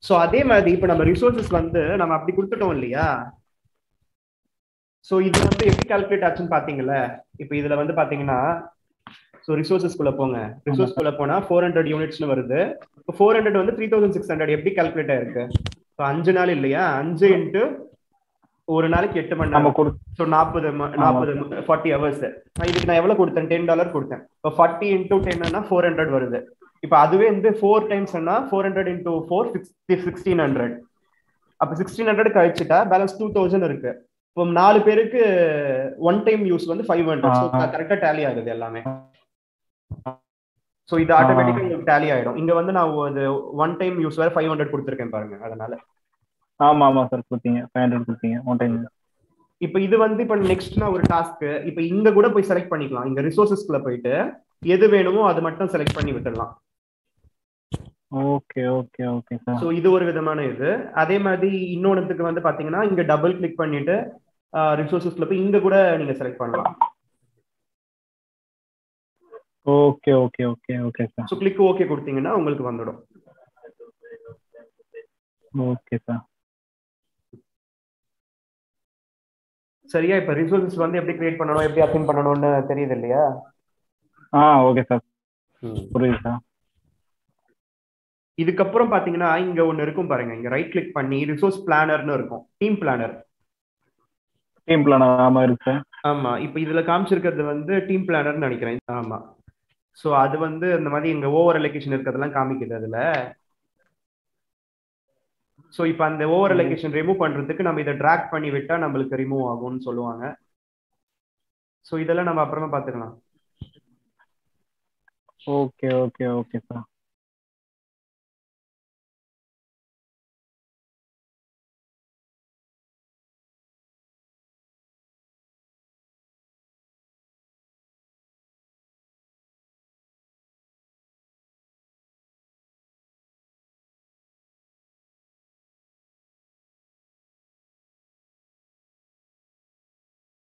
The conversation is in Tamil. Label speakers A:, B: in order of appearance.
A: ஸோ அதே மாதிரி இப்போ நம்ம ரிசோர்சஸ் வந்து நம்ம அப்படி கொடுத்துட்டோம் இல்லையா ஸோ இது வந்து எப்படி கால்குலேட் ஆச்சுன்னு பார்த்தீங்கல்ல இப்போ இதுல வந்து பாத்தீங்கன்னா ஸோ ரிசோர்சஸ்குள்ள போங்க ரிசோர்ஸ்குள்ள போனா ஃபோர் ஹண்ட்ரட் யூனிட்ஸ்னு வருது இப்போ ஃபோர் ஹண்ட்ரட் வந்து த்ரீ தௌசண்ட் சிக்ஸ் ஹண்ட்ரட் எப்படி கால்குலேட் ஆயிருக்கு இப்போ அஞ்சு நாள் இல்லையா அஞ்சு இன்ட்டு ஒரு நாளைக்கு எட்டு மணி
B: நம்ம
A: நேரம்
B: கொடு
A: ஸோ நாற்பது நாற்பது ஃபார்ட்டி ஹவர்ஸ் இதுக்கு நான் எவ்வளவு கொடுத்தேன் டென் டாலர் கொடுத்தேன் இப்போ ஃபார்ட்டி இன்டூ டென்னா ஃபோர் ஹண்ட்ரட் வருது இப்போ அதுவே வந்து ஃபோர் டைம்ஸ்னா four hundred into four sixteen hundred அப்போ சிக்ஸ்டீன் ஹண்ட்ரட் கழிச்சுட்டா பேலன்ஸ் டூ தௌசண்ட் இருக்கு இப்போ நாலு பேருக்கு ஒன் டைம் யூஸ் வந்து ஃபைவ் ஹண்ட்ரட் ஸோ
B: ஆ.
A: கரெக்டாக டேலி ஆகுது எல்லாமே ஸோ இது ஆட்டோமேட்டிக்கா உங்களுக்கு டேலி ஆயிடும் இங்க வந்து நான் இது ஒன் டைம் யூஸ் வேற ஃபைவ் ஹண்ட்ரட் கொடுத்துருக்கேன் பாருங்க அதனால
B: ஆமா ஆமா சார் கொடுத்தீங்க ஃபைவ் ஹண்ட்ரட் கொடுத்தீங்க ஒன் டைம்
A: இப்போ இது வந்து இப்போ நெக்ஸ்ட் நான் ஒரு டாஸ்க் இப்போ இங்க கூட போய் செலக்ட் பண்ணிக்கலாம் இங்க ரிசோர்சஸ்க்குள்ள போயிட்டு எது வேணுமோ அது மட்டும் செலக்ட் பண்ணி விட்டுடலாம்
B: okay okay okay sir
A: so இது ஒரு விதமான இது அதே மாதிரி இன்னொன்னுக்கு வந்து பாத்தீங்கன்னா இங்க டபுள் கிளிக் பண்ணிட்டு ரிசோர்சஸ்ல போய் இங்க கூட நீங்க செலக்ட் பண்ணலாம்
B: okay okay okay okay sir
A: so click okay கொடுத்தீங்கன்னா உங்களுக்கு வந்துடும்
B: ஓகே சார்
A: சரியா இப்போ ரிசோர்சஸ் வந்து எப்படி கிரியேட் பண்ணணும் எப்படி அசைன் பண்ணணும்னு தெரியுது இல்லையா
B: ஆ ஓகே சார் புரியுது சார்
A: இதுக்கப்புறம் பாத்தீங்கன்னா இங்க ஒன்னு இருக்கும் பாருங்க இங்க ரைட் கிளிக் பண்ணி ரிசோர்ஸ் பிளானர்னு இருக்கும் டீம் பிளானர்
B: டீம் பிளான் ஆமா இருக்கு சார்
A: ஆமா இப்போ இதுல காமிச்சிருக்கிறது வந்து டீம் பிளானர்னு நினைக்கிறேன் ஆமா சோ அது வந்து இந்த மாதிரி இங்க ஓவர் அலோகேஷன் இருக்கிறதெல்லாம் காமிக்குது அதுல சோ இப்போ அந்த ஓவர் அலோகேஷன் ரிமூவ் பண்றதுக்கு நம்ம இதை டிராக் பண்ணி விட்டா நம்மளுக்கு ரிமூவ் ஆகும்னு சொல்லுவாங்க சோ இதெல்லாம் நம்ம அப்புறமா பாத்துக்கலாம்
B: ஓகே ஓகே ஓகே சார்